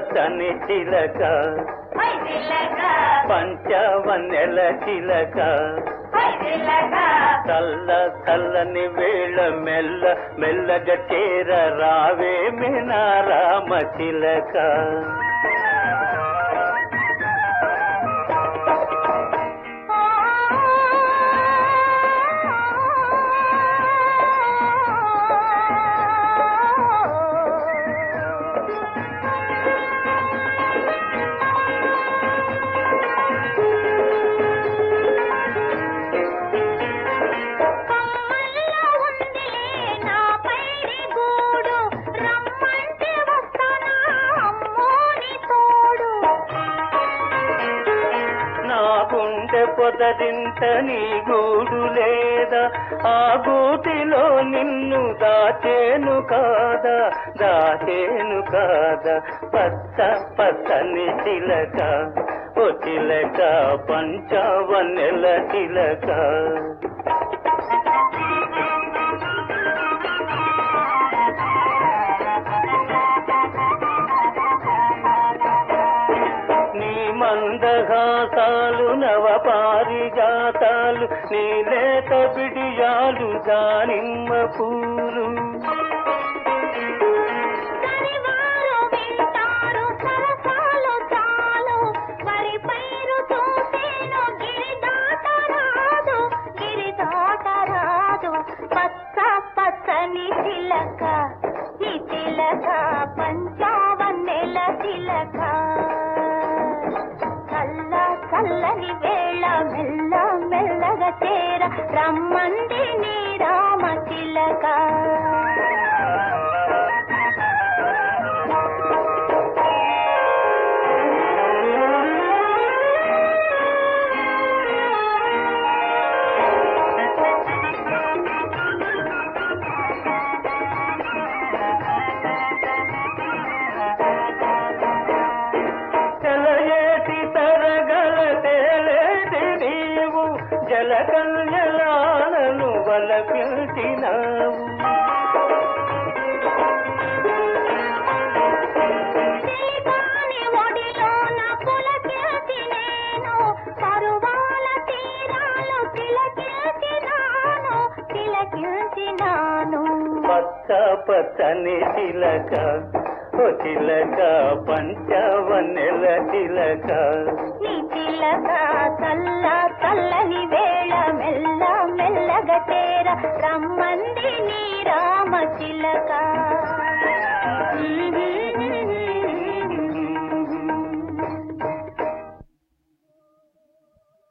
పచ్చని చిలక హై చిలక పంచవన్నెల చిలక హై చిలక చల్ల చల్లని వేళ మెల్ల మెల్లగా చేర రావే మినా రామ చిలక కమ్మల్లో ఉందిలే నా పైడి గూడు రమ్మంటే వస్తానా అమ్మోని తోడు నా గుండె పొదరింట నీ గూడు లేదా ఆ గూటిలో నిన్ను దాచేను కాదా దాచేను కాదా పచ్చ పచ్చని చిలక ఓ చిలక పంచవన్నెల చిలక నీ మందహాసాలు నవ పారిజాతాలు నీ లేత బిడియాలు దానిమ్మ పూలు సరివారు వింటారు సరసాలు చాలు వరి పైరు చూసేను గిరి దాటరాదు గిరి దాటరాదు పచ్చ పచ్చని చిలక ఈ చిలక పంచావన్నెల చిలక చల్ల చల్లని వేళ మెల్ల మెల్లగా చేర రమ్మంది నీ రామ చిలక చెలయేటి తరగల తేలేటి నీవు జల కన్యలాలను వలపించినావు తెలిగాని ఒడిలోన పులకిల్చి నేను పరువాల తీరాలు తిలకిల్చినాను తిలకిల్చినాను పచ్చ పచ్చని చిలక ఓ చిలక పంచవన్నెల చిలక నీ చిలక చల్ల చల్లని వేళ మెల్ల మెల్లగా చేర రమ్మంది నీ రామ చిలక